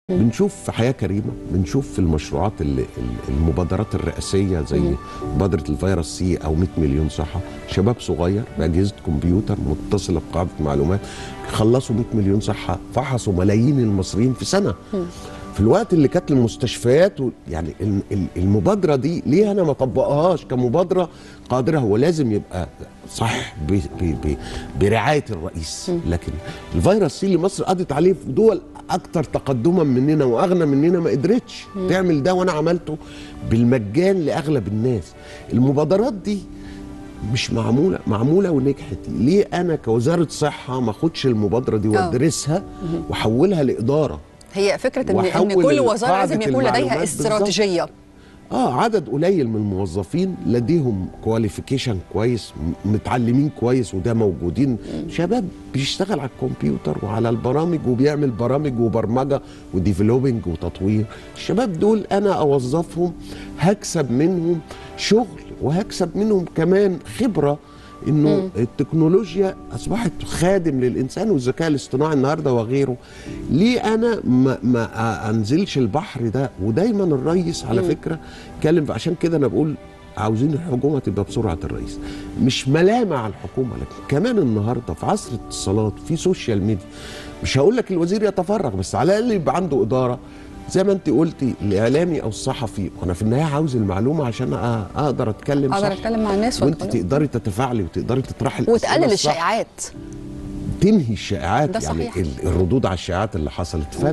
بنشوف في حياه كريمه بنشوف في المشروعات اللي المبادرات الرئاسيه زي مبادره الفيروس سي او 100 مليون صحه شباب صغير باجهزه كمبيوتر متصله بقاعده معلومات خلصوا 100 مليون صحه فحصوا ملايين المصريين في سنه في الوقت اللي كانت المستشفيات و- يعني ال- ال- المبادره دي ليه انا ما اطبقهاش كمبادره قادره هو لازم يبقى صح ب- ب- ب- برعايه الرئيس لكن الفيروس سي اللي مصر قضت عليه في دول اكتر تقدما مننا واغنى مننا ما قدرتش تعمل ده وانا عملته بالمجان لاغلب الناس المبادرات دي مش معموله معموله ونجحت ليه انا كوزاره صحه ما اخدش المبادره دي آه. وادرسها واحولها لاداره هي فكره ان, إن وحول كل وزاره قاعدة لازم يكون لديها المعلومات استراتيجيه اه عدد قليل من الموظفين لديهم كواليفيكيشن كويس م- متعلمين كويس وده موجودين شباب بيشتغل على الكمبيوتر وعلى البرامج وبيعمل برامج وبرمجه وديفلوبينج وتطوير الشباب دول انا اوظفهم هكسب منهم شغل وهكسب منهم كمان خبره انه التكنولوجيا اصبحت خادم للانسان والذكاء الاصطناعي النهارده وغيره ليه انا ما, ما انزلش البحر ده ودايما الرئيس على فكره اتكلم عشان كده انا بقول عاوزين الحكومه تبقى بسرعه الرئيس مش ملامه على الحكومه لكن كمان النهارده في عصر الاتصالات في سوشيال ميديا مش هقول لك الوزير يتفرغ بس على الاقل يبقى عنده اداره زي ما انت قلتي الاعلامي او الصحفي انا في النهايه عاوز المعلومه عشان أ- اقدر اتكلم اقدر صح اتكلم مع الناس وانت وأتكلم. تقدري تتفاعلي وتقدري تطرحي الأسئلة وتقلل الصح. الشائعات تنهي الشائعات ده يعني صحيح. ال- الردود على الشائعات اللي حصلت